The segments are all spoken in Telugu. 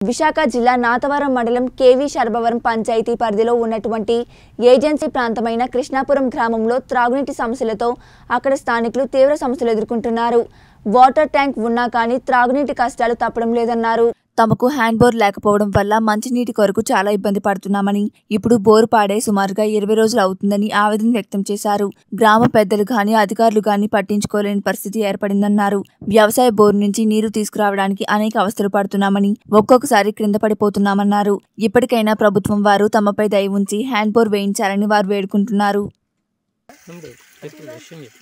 విశాఖ జిల్లా నాతవరం మండలం కేవీ శర్భవరం పంచాయతీ పరిధిలో ఉన్నటువంటి ఏజెన్సీ ప్రాంతమైన కృష్ణాపురం గ్రామంలో త్రాగునీటి సమస్యలతో అక్కడ స్థానికులు తీవ్ర సమస్యలు ఎదుర్కొంటున్నారు వాటర్ ట్యాంక్ ఉన్నా కానీ త్రాగునీటి కష్టాలు తప్పడం లేదన్నారు తమకు హ్యాండ్ బోర్ లేకపోవడం వల్ల మంచినీటి కొరకు చాలా ఇబ్బంది పడుతున్నామని ఇప్పుడు బోరు పాడే సుమారుగా ఇరవై రోజులు అవుతుందని ఆవేదన వ్యక్తం చేశారు గ్రామ పెద్దలు గాని అధికారులు గాని పట్టించుకోలేని పరిస్థితి ఏర్పడిందన్నారు వ్యవసాయ బోరు నుంచి నీరు తీసుకురావడానికి అనేక అవస్థలు పడుతున్నామని ఒక్కొక్కసారి క్రింద పడిపోతున్నామన్నారు ఇప్పటికైనా ప్రభుత్వం వారు తమపై దయ ఉంచి హ్యాండ్ బోర్ వేయించాలని వారు వేడుకుంటున్నారు ఉంది చెప్పు విషయం చెప్పు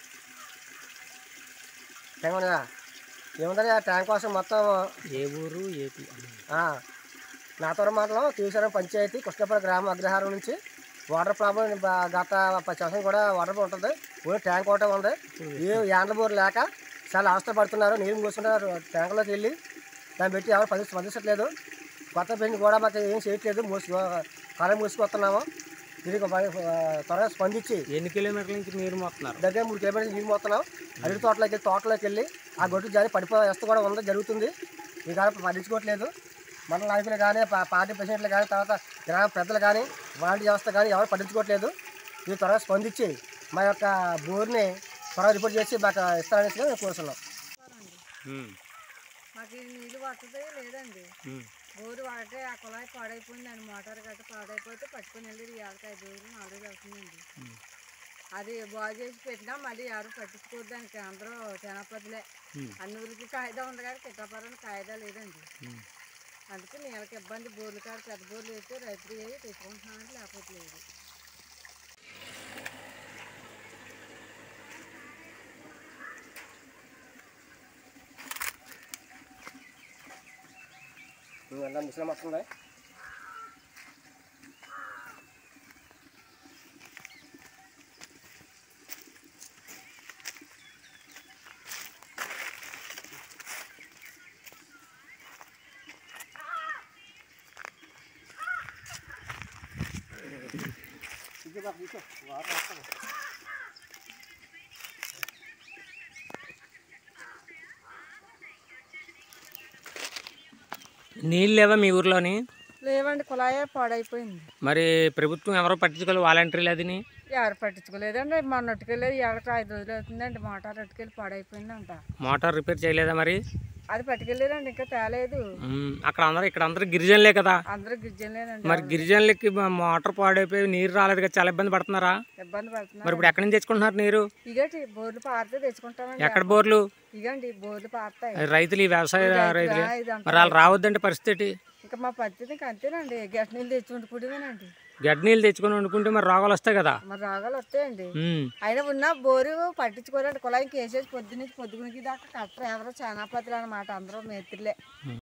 ఏమన్నా ఏముందని ఆ ట్యాంక్ కోసం మొత్తం ఏ ఊరు ఏపీ ఆ, నాతవరం మండలం తీసారం పంచాయతీ కృష్ణపురం గ్రామ అగ్రహారం నుంచి వాటర్ ప్రాబ్లం బా- గత పది సంవత్సరం కూడా వాటర్ ఉంటుంది ఓన్లీ ట్యాంక్ ఒకటే ఉంది ఏ యాండ్ల బోర్ లేక చాలా అవస్థ పడుతున్నారు నీళ్ళు మూసుకుంటారు ట్యాంకులోకి వెళ్ళి దాన్ని పెట్టి ఎవరు పది స్పందించట్లేదు కొత్త పెళ్లి కూడా మాకు ఏం చేయట్లేదు మూసి కరెంట్ మూసుకొస్తున్నాము దీనికి బయ- త్వరగా స్పందించి ఎన్ని కిలోమీటర్ల నుంచి నీరు మోస్తున్నారు దగ్గర మూడు కిలోమీటర్లు నీళ్ళు మోస్తున్నాం అరటి తోటలోకి వెళ్ళి తోటలోకి వెళ్ళి ఆ గొడ్డు జారి పడిపోయే వ్యవస్థ కూడా ఉంది జరుగుతుంది ఈ కాలం పట్టించుకోవట్లేదు మన నాయకులు కానీ పా- పార్టీ ప్రెసిడెంట్లు కానీ తర్వాత గ్రామ పెద్దలు కానీ వాలంటీ వ్యవస్థ కానీ ఎవరు పట్టించుకోవట్లేదు ఇది త్వరగా స్పందించి మా యొక్క బోర్ని త్వరగా రిపోర్ట్ చేసి మాకు ఇస్తారనేసి మేము కోరుతున్నాం ఉమ్, మాకు ఈ నీళ్ళు పట్టదే లేదండి ఉమ్, బోరు వాడితే ఆ కుళాయి పాడైపోయిందండి మోటార్ గట్ట పాడైపోతే పట్టుకుని వెళ్ళి ఇవాళకి ఐదు రోజులు నాలుగు రోజులు అవుతుందండి అది బాగు చేసి పెట్టినా మళ్ళీ ఎవరు పట్టించుకోవద్దు దానికి అందరూ జనపదులే ఉమ్, అన్ని ఊరికి కాయిదా ఉంది కానీ కిట్టపరం కాయిదా లేదండి ఉమ్. అందుకే నీళ్ళకి ఇబ్బంది బోర్లు కాదు పెద్ద బోర్లు అయితే రైతులు అయ్యి తెచ్చుకుంటున్నామంటే లేకపోతే లేదు ఎలా మిషన్ వస్తుంది నీళ్ళు లేవా మీ ఊర్లోని లేవండి కుళాయే పాడైపోయింది మరి ప్రభుత్వం ఎవరో పట్టించుకోవాలి వాలంటీర్లు అదిని ఎవరు పట్టించుకోలేదండి మొన్న అట్టుకెళ్ళేది ఎవరికి ఐదు రోజులు అవుతుందండి మోటార్ అట్టుకెళ్ళి పాడైపోయిందంట మోటార్ రిపేర్ చేయలేదా మరి అది పట్టుకెళ్ళారండి ఇంకా తేలేదు ఉమ్, అక్కడ అందరూ ఇక్కడ అందరూ గిరిజనులే కదా అందరూ గిజ్జలేనండి మరి గిరిజనులకి మ- మోటార్ పాడైపోయి నీరు రాలేదు కదా చాలా ఇబ్బంది పడుతున్నారా ఇబ్బంది మరి పడుతున్నారు ఇప్పుడు ఎక్కడి నుంచి తెచ్చుకుంటున్నారు నీరు ఇగటి బోర్లు పారితే తెచ్చుకుంటామండి ఎక్కడ బోర్లు ఇగండి బోర్లు పారుతాయి రైతులు ఈ వ్యవసాయ రైతులు ఇదంతా మరి వాళ్ళు రావద్దంటే పరిస్థితి ఏంటి? ఇంకా మా పరిస్థితి ఇంకా అంతేనండి గెట్ నీళ్ళు తెచ్చి వండుకుంటేనండి గడ్డి నీళ్ళు తెచ్చుకొని వండుకుంటే మరి రోగాలు వస్తాయి కదా మరి రోగాలు వస్తాయండి ఉమ్. అయినా ఉన్న బోరు పట్టించుకోరండి కుళాయి కేసేసి పొద్దునుంచి పొద్దుగునికి దాకా కట్టరు ఎవరో చాలా పత్రులు అనమాట అందరూ మేత్రులే